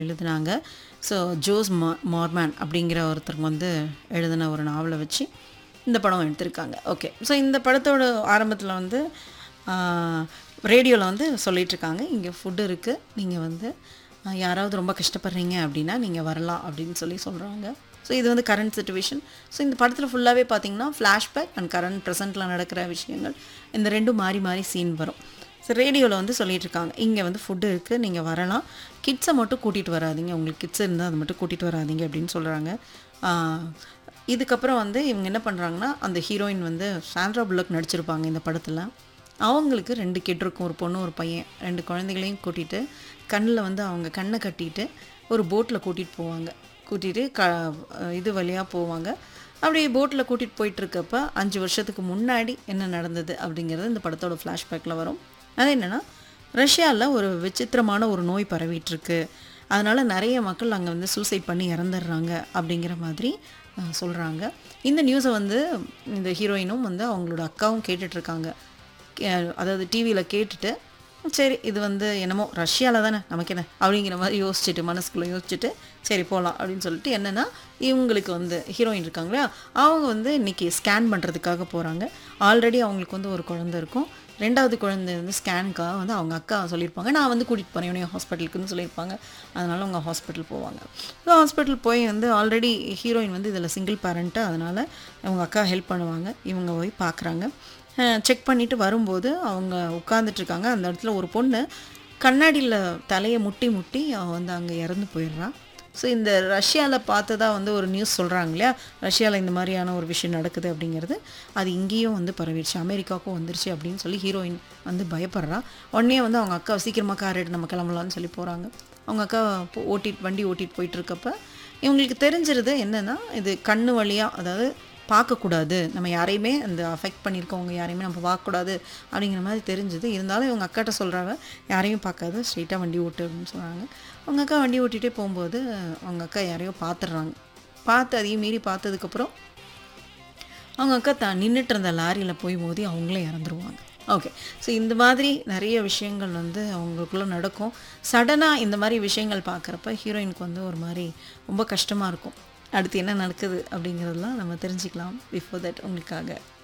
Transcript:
எழுதுனாங்க so Jose மா மார்மேன் அப்படிங்கிற ஒருத்தருக்கு வந்து எழுதின ஒரு நாவலை வச்சு இந்த படம் எடுத்திருக்காங்க ஓகே ஸோ இந்த படத்தோட ஆரம்பத்தில் வந்து ரேடியோவில் வந்து சொல்லிட்டு இருக்காங்க இங்கே ஃபுட்டு இருக்குது நீங்கள் வந்து ஆஹ், யாராவது ரொம்ப கஷ்டப்படுறீங்க அப்படின்னா நீங்கள் வரலாம் அப்படின்னு சொல்லி சொல்கிறாங்க ஸோ இது வந்து கரண்ட் சுச்சுவேஷன் ஸோ இந்த படத்தில் ஃபுல்லாகவே பார்த்தீங்கன்னா ஃப்ளாஷ்பேக் அண்ட் கரண்ட் ப்ரெசென்ட்டில் நடக்கிற விஷயங்கள் இந்த ரெண்டும் மாறி மாறி சீன் வரும் ஸோ ரேடியோவில் வந்து சொல்லிட்டு இருக்காங்க இங்கே வந்து ஃபுட்டு இருக்குது நீங்கள் வரலாம் கிட்ஸை மட்டும் கூட்டிகிட்டு வராதீங்க உங்களுக்கு கிட்ஸ் இருந்தால் அதை மட்டும் கூட்டிகிட்டு வராதீங்க அப்படின்னு சொல்கிறாங்க இதுக்கப்புறம் வந்து இவங்க என்ன பண்ணுறாங்கன்னா அந்த ஹீரோயின் வந்து சாண்ட்ரா புல்லக் நடிச்சிருப்பாங்க இந்த படத்தில் அவங்களுக்கு ரெண்டு கிட் இருக்கும் ஒரு பொண்ணு ஒரு பையன் ரெண்டு குழந்தைகளையும் கூட்டிகிட்டு கண்ணில் வந்து அவங்க கண்ணை கட்டிட்டு ஒரு போட்டில் கூட்டிகிட்டு போவாங்க கூட்டிகிட்டு க இது வழியாக போவாங்க அப்படி போட்டில் கூட்டிகிட்டு போயிட்டு இருக்கப்ப அஞ்சு வருஷத்துக்கு முன்னாடி என்ன நடந்தது அப்படிங்கிறது இந்த படத்தோட ஃப்ளாஷ்பேக்கில் வரும் அது என்னென்னா ரஷ்யாவில் ஒரு விசித்திரமான ஒரு நோய் பரவிட்டு இருக்கு அதனால் நிறைய மக்கள் அங்கே வந்து சூசைட் பண்ணி இறந்துடுறாங்க அப்படிங்கிற மாதிரி சொல்கிறாங்க இந்த நியூஸை வந்து இந்த ஹீரோயினும் வந்து அவங்களோட அக்காவும் கேட்டுட்ருக்காங்க அதாவது டிவியில் கேட்டுட்டு சரி இது வந்து என்னமோ ரஷ்யாவில் தானே நமக்கு என்ன அப்படிங்கிற மாதிரி யோசிச்சுட்டு மனசுக்குள்ளே யோசிச்சுட்டு சரி போகலாம் அப்படின்னு சொல்லிட்டு என்னென்னா இவங்களுக்கு வந்து ஹீரோயின் இருக்காங்களா அவங்க வந்து இன்றைக்கி ஸ்கேன் பண்ணுறதுக்காக போகிறாங்க ஆல்ரெடி அவங்களுக்கு வந்து ஒரு குழந்தை இருக்கும் ரெண்டாவது குழந்தை வந்து ஸ்கேனுக்காக வந்து அவங்க அக்கா சொல்லியிருப்பாங்க நான் வந்து கூட்டிகிட்டு போகிறேன் இவனையும் ஹாஸ்பிட்டலுக்குன்னு சொல்லியிருப்பாங்க அதனால் அவங்க ஹாஸ்பிட்டல் போவாங்க ஸோ ஹாஸ்பிட்டல் போய் வந்து ஆல்ரெடி ஹீரோயின் வந்து இதில் சிங்கிள் பேரண்ட்டு அதனால் அவங்க அக்கா ஹெல்ப் பண்ணுவாங்க இவங்க போய் பார்க்குறாங்க செக் பண்ணிவிட்டு வரும்போது அவங்க உட்காந்துட்ருக்காங்க அந்த இடத்துல ஒரு பொண்ணு கண்ணாடியில் தலையை முட்டி முட்டி அவ வந்து அங்கே இறந்து போயிடுறான் ஸோ இந்த ரஷ்யாவில் பார்த்ததா வந்து ஒரு நியூஸ் சொல்கிறாங்க இல்லையா ரஷ்யாவில் இந்த மாதிரியான ஒரு விஷயம் நடக்குது அப்படிங்கிறது அது இங்கேயும் வந்து பரவிடுச்சு அமெரிக்காவுக்கும் வந்துருச்சு அப்படின்னு சொல்லி ஹீரோயின் வந்து பயப்படுறா உடனே வந்து அவங்க அக்கா சீக்கிரமாக கார் எடுத்து நம்ம கிளம்பலாம்னு சொல்லி போகிறாங்க அவங்க அக்கா போ- ஓட்டிட்டு வண்டி ஓட்டிட்டு போயிட்டுருக்கப்ப இவங்களுக்கு தெரிஞ்சிருது என்னென்னா இது கண்ணு வழியாக அதாவது பார்க்கக்கூடாது நம்ம யாரையுமே அந்த அஃபெக்ட் பண்ணியிருக்கவங்க யாரையுமே நம்ம பார்க்கக்கூடாது அப்படிங்கிற மாதிரி தெரிஞ்சுது இருந்தாலும் இவங்க அக்காட்ட சொல்கிறாங்க யாரையும் பார்க்காத ஸ்ட்ரெயிட்டாக வண்டி ஓட்டு அப்படின்னு சொல்கிறாங்க அவங்க அக்கா வண்டி ஓட்டிகிட்டே போகும்போது அவங்க அக்கா யாரையோ பார்த்துடுறாங்க பார்த்து அதையும் மீறி பார்த்ததுக்கப்புறம் அவங்க அக்கா தான் நின்றுட்டு இருந்த லாரியில் போய் மோதி அவங்களே இறந்துருவாங்க ஓகே ஸோ இந்த மாதிரி நிறைய விஷயங்கள் வந்து அவங்களுக்குள்ள நடக்கும் சடனாக இந்த மாதிரி விஷயங்கள் பார்க்குறப்ப ஹீரோயினுக்கு வந்து ஒரு மாதிரி ரொம்ப கஷ்டமாக இருக்கும் அடுத்து என்ன நடக்குது அப்படிங்கிறதெல்லாம் நம்ம தெரிஞ்சுக்கலாம் பிஃபோர் தட் உங்களுக்காக